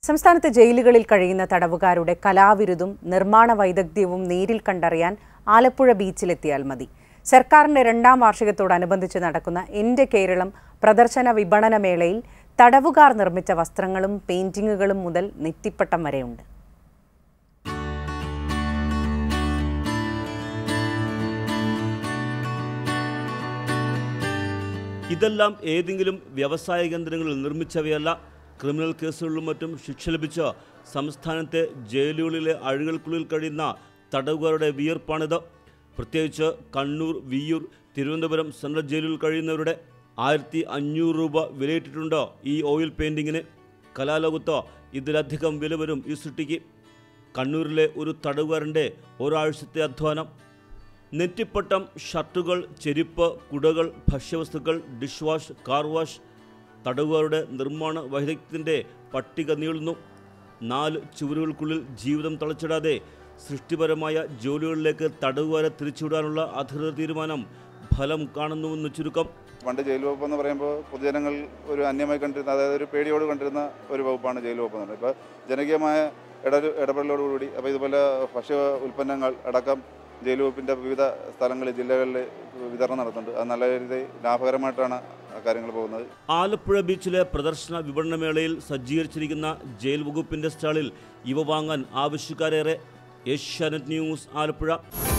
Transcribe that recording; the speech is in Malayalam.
സംസ്ഥാനത്തെ ജയിലുകളിൽ കഴിയുന്ന തടവുകാരുടെ കലാവിരുതും നിർമ്മാണ വൈദഗ്ധ്യവും നേരിൽ കണ്ടറിയാൻ ആലപ്പുഴ ബീച്ചിലെത്തിയാൽ മതി സർക്കാരിന്റെ രണ്ടാം വാർഷികത്തോടനുബന്ധിച്ച് നടക്കുന്ന എൻ്റെ കേരളം പ്രദർശന വിപണന മേളയിൽ തടവുകാർ നിർമ്മിച്ച വസ്ത്രങ്ങളും പെയിന്റിങ്ങുകളും മുതൽ നെറ്റിപ്പട്ടം വരെയുണ്ട് ഇതെല്ലാം ഏതെങ്കിലും വ്യവസായ കേന്ദ്രങ്ങളിൽ നിർമ്മിച്ചവയല്ല ക്രിമിനൽ കേസുകളിലും മറ്റും ശിക്ഷ ലഭിച്ച സംസ്ഥാനത്തെ ജയിലുകളിലെ അഴുകൾക്കുള്ളിൽ കഴിയുന്ന തടവുകാരുടെ വിയർപ്പാണിത് പ്രത്യേകിച്ച് കണ്ണൂർ വിയ്യൂർ തിരുവനന്തപുരം സെൻട്രൽ ജയിലിൽ കഴിയുന്നവരുടെ ആയിരത്തി അഞ്ഞൂറ് രൂപ വിലയിട്ടിട്ടുണ്ട് ഈ ഓയിൽ പെയിൻറ്റിങ്ങിന് കലാലോകത്ത് ഇതിലധികം വില വരും ഈ സൃഷ്ടിക്ക് കണ്ണൂരിലെ ഒരു തടവുകാരൻ്റെ ഒരാഴ്ചത്തെ അധ്വാനം നെറ്റിപ്പട്ടം ഷർട്ടുകൾ ചെരുപ്പ് കുടകൾ ഭക്ഷ്യവസ്തുക്കൾ ഡിഷ് വാഷ് കാർ വാഷ് തടവുകാരുടെ നിർമ്മാണ വൈദഗ്ധ്യത്തിൻ്റെ പട്ടിക നീളുന്നു നാല് ചുവരുകൾക്കുള്ളിൽ ജീവിതം തളച്ചിടാതെ സൃഷ്ടിപരമായ ജോലികളിലേക്ക് തടവുകാരെ തിരിച്ചുവിടാനുള്ള അധികൃതർ തീരുമാനം ഫലം കാണുന്നുവെന്ന് ചുരുക്കം പണ്ട് ജയിൽ വകുപ്പ് എന്ന് പറയുമ്പോൾ പൊതുജനങ്ങൾ ഒരു അന്യമായി കണ്ടിരുന്ന അതായത് ഒരു പേടിയോട് കണ്ടിരുന്ന ഒരു വകുപ്പാണ് ജയിൽ വകുപ്പ് എന്ന് പറയുന്നത് ഇപ്പോൾ ജനകീയമായ ഇട ഇടപെടലോടുകൂടി അപ്പോൾ ഇതുപോലെ ഭക്ഷ്യ ഉൽപ്പന്നങ്ങൾ അടക്കം ജയിൽ വകുപ്പിൻ്റെ വിവിധ സ്ഥലങ്ങളിൽ ജില്ലകളിൽ വിതരണം നടത്തുന്നുണ്ട് അത് നല്ല രീതിയിൽ ലാഭകരമായിട്ടാണ് ആ കാര്യങ്ങൾ പോകുന്നത് ആലപ്പുഴ ബീച്ചിലെ പ്രദർശന വിപണനമേളയിൽ സജ്ജീകരിച്ചിരിക്കുന്ന ജയിൽ വകുപ്പിന്റെ സ്റ്റാളിൽ ഇവ വാങ്ങാൻ ആവശ്യക്കാരേറെ ഏഷ്യാനെറ്റ് ന്യൂസ് ആലപ്പുഴ